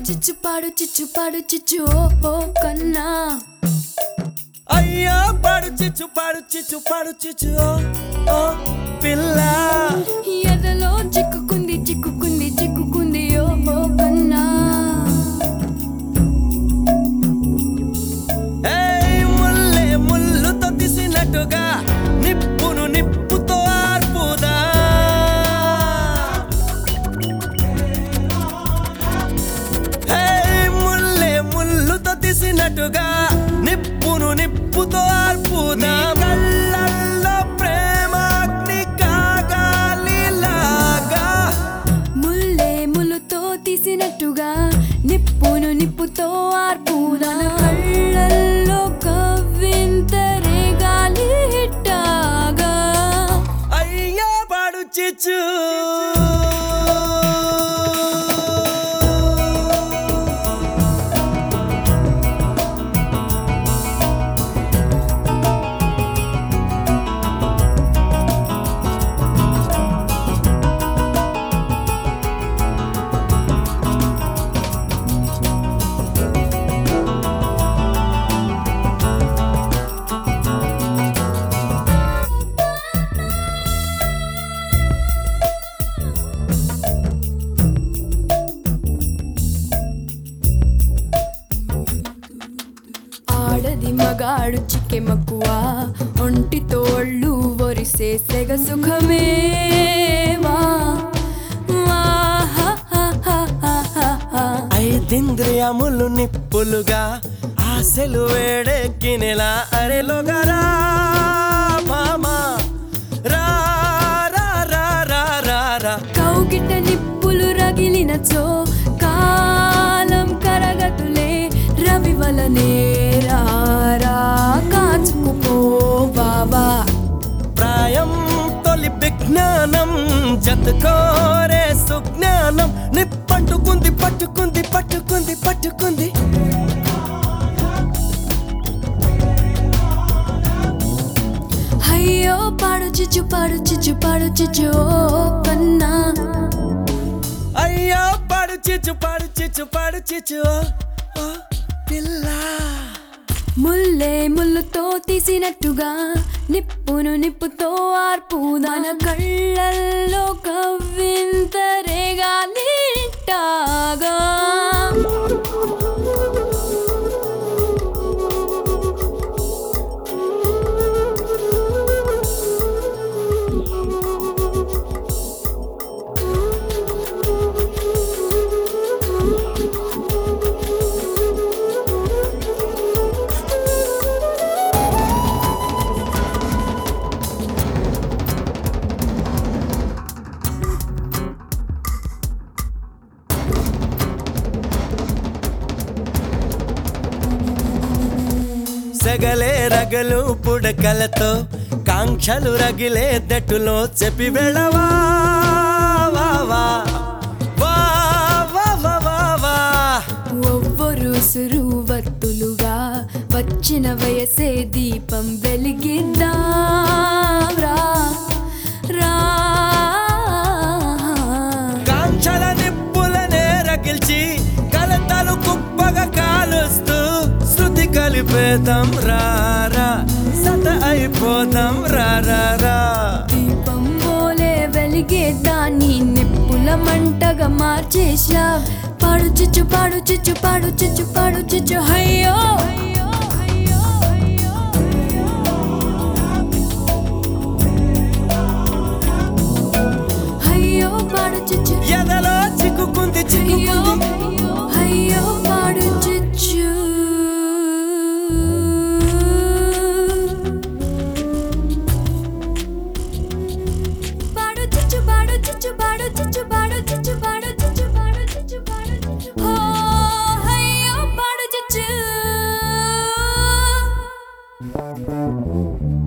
చిచ్చు పాడు చిచ్చు పాడు చిచ్చు ఓ ఓ కన్నా అయ్యో పాడు చిచ్చు పాడు చిచ్చు పాడు చిచ్చు ఓ ఓ పిల్ల ఎదలో చిక్కుకుంది చిక్కుకుంది చిక్కుకుంది ఓ ఓ కన్నా ఏయ్ ముల్లే ముల్లుతో తీసినట్టుగా నిప్పును నిప్పుతో ఆర్పుదా ఏయ్ ముల్లే ముల్లుతో తీసినట్టుగా నిప్పును నిప్పుతో ఆర్పుదా కళ్ళల్లో ప్రేమాగ్ని కాగాలిలాగా ముల్లే ములుతో తీసినట్టుగా నిప్పును నిప్పుతో ఆర్పున కళ్ళల్లో కవ్వింతరే గాలి హిట్టాగా అయ్యా పాడు చిచ్చు ఆడది మగాడు చిక్కె మక్కువ ఒంటి తోళ్ళు ఒరిసే సెగ సుఖమే వా వా హా హా హా హా హా హా. ఐదింద్రియములు నిప్పులుగా ఆశలు వేడెక్కినెలా అరెలోగరా మామా రా రా రా రా రా రా కౌగిట నిప్పులు రగిలినచో కాలం కరగతులే రవి వలనే రారా కాచుకుపో బాబా ప్రాయం తొలి విజ్ఞానం జతకోరే సుజ్ఞానం నిప్పంటుకుంది పట్టుకుంది పట్టుకుంది పట్టుకుంది అయ్యో పాడు చిచ్చు పాడు చిచ్చు పాడు చిచ్చు ఓ కన్నా అయ్యో పాడు చిచ్చు పాడు చిచ్చు పాడు చిచ్చు ఓ, ఓ పిల్ల ముల్లే ముల్లుతో తీసినట్టుగా నిప్పును నిప్పుతో ఆర్పు దాన కళ్ళల్లో కవ్వింతరేగాలి టాగా సెగలే రగలు పుడకలతో కాంక్షలు రగిలే దట్టులో చెప్పి వెళ్ళవా వా, వా. వా, వా, వా, వా, వా. ఒవ్వరు సురువత్తులుగా వచ్చిన వయసే దీపం వెలిగిద్దాం రా రా కాంక్షల నిప్పులనే రగిల్చి కలతలు కుప్పగా కాలుస్తూ శృతి కలిపేదాం రారా సత అయిపోదాం రారా దీపం పోలే వెలిగే దాన్ని నిప్పుల మంటగా మార్చేసా పాడు చిచ్చు పాడు చిచ్చు పాడు చిచ్చు పాడు చిచ్చు అయ్యో అయ్యో పాడు చిచ్చు ఎదలో చిక్కుకుంది అయ్యో చిక్కుకుంది అయ్యో పాడు చిచ్చు పాడు చిచ్చు పాడు చిచ్చు పాడు చిచ్చు పాడు చిచ్చు పాడు చిచ్చు పాడు చిచ్చు పాడు చిచ్చు ఓ అయ్యో పాడు చిచ్చు